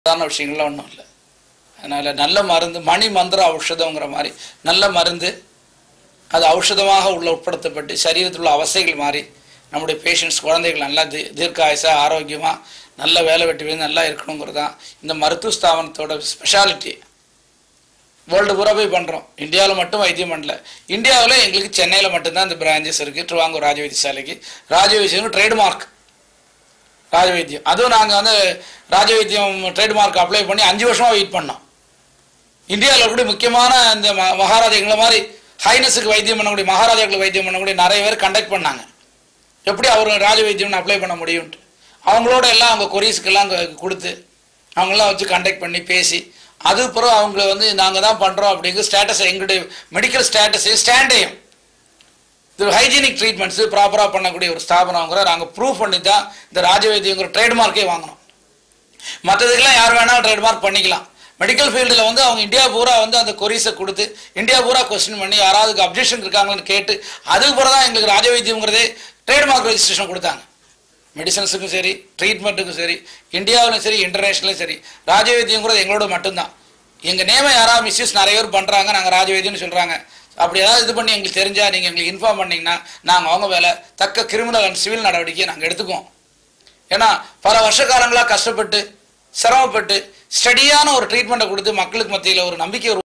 சாதாரண விஷயங்கள்லாம் ஒன்றும் இல்லை அதனால் நல்ல மருந்து மணி மந்திர ஔஷதங்கிற மாதிரி நல்ல மருந்து அது ஔஷதமாக உள்ள உட்படுத்தப்பட்டு சரீரத்தில் உள்ள அவசைகள் மாறி நம்முடைய பேஷண்ட்ஸ் குழந்தைகள் நல்லா தீ தீர்க்காயசா ஆரோக்கியமாக நல்ல வேலை வெட்டி வேலை நல்லா இருக்கணுங்கிறது தான் இந்த மருத்துவ ஸ்தாபனத்தோட ஸ்பெஷாலிட்டி வேர்ல்டு பூரா போய் பண்ணுறோம் இந்தியாவில் மட்டும் வைத்தியம் பண்ணல இந்தியாவில் எங்களுக்கு சென்னையில் மட்டும்தான் இந்த பிரான்ச்சஸ் இருக்குது திருவாங்கூர் ராஜவைத்தியசாலைக்கு ராஜவைத்தியம் ட்ரேட்மார்க் ராஜவைத்தியம் அதுவும் நாங்கள் வந்து ராஜவைத்தியம் ட்ரேட்மார்க் அப்ளை பண்ணி அஞ்சு வருஷமாக வெயிட் பண்ணோம் இந்தியாவில் கூட முக்கியமான இந்த ம- மகாராஜாங்களை மாதிரி ஹைனஸுக்கு வைத்தியம் பண்ணக்கூடிய மகாராஜாக்களுக்கு வைத்தியம் பண்ணக்கூடிய நிறைய பேர் கண்டக்ட் பண்ணாங்க எப்படி அவர் ராஜ வைத்தியம்னு அப்ளை பண்ண முடியும்ட்டு அவங்களோட எல்லாம் அவங்க கொரியஸ்க்கெல்லாம் கு- கொடுத்து அவங்களாம் வச்சு கண்டக்ட் பண்ணி பேசி அது பிறகு அவங்கள வந்து நாங்கள் தான் பண்ணுறோம் அப்படிங்கிற ஸ்டேட்டஸ் எங்களுடைய மெடிக்கல் ஸ்டேட்டஸையும் ஸ்டாண்டையும் இது ஹைஜீனிக் ட்ரீட்மெண்ட்ஸு ப்ராப்பராக பண்ணக்கூடிய ஒரு ஸ்தாபனங்கிற நாங்கள் ப்ரூவ் பண்ணி தான் இந்த ராஜவைத்தியங்கிற ட்ரேட்மார்க்கே வாங்கினோம் மற்றதுக்கெல்லாம் யார் வேணாலும் ட்ரேட்மார்க் பண்ணிக்கலாம் மெடிக்கல் ஃபீல்டில் வந்து அவங்க இந்தியா பூரா வந்து அந்த கொரிஸை கொடுத்து இந்தியா பூரா கொஸ்டின் பண்ணி யாராவது அப்ஜெக்ஷன் இருக்காங்கன்னு கேட்டு அதுக்கு பிறகு தான் எங்களுக்கு ராஜவைத்தியங்கிறதே ட்ரேட்மார்க் ரெஜிஸ்ட்ரேஷன் கொடுத்தாங்க மெடிசன்ஸுக்கும் சரி ட்ரீட்மெண்ட்டுக்கும் சரி இந்தியாவிலும் சரி இன்டர்நேஷ்னலும் சரி ராஜவைத்தியங்கிறது எங்களோட மட்டும்தான் எங்கள் நேமை யாராவது மிஸ்யூஸ் நிறைய பேர் பண்ணுறாங்க நாங்கள் ராஜவைத்தியம்னு சொல்கிறாங்க அப்படி ஏதாவது இது பண்ணி எங்களுக்கு தெரிஞ்சால் நீங்கள் எங்களுக்கு இன்ஃபார்ம் பண்ணீங்கன்னா நாங்கள் அவங்க வேலை தக்க கிரிமினல் அண்ட் சிவில் நடவடிக்கையை நாங்கள் எடுத்துக்குவோம் ஏன்னா பல வருஷ காலங்களாக கஷ்டப்பட்டு சிரமப்பட்டு ஸ்டடியான ஒரு ட்ரீட்மெண்ட்டை கொடுத்து மக்களுக்கு மத்தியில் ஒரு நம்பிக்கை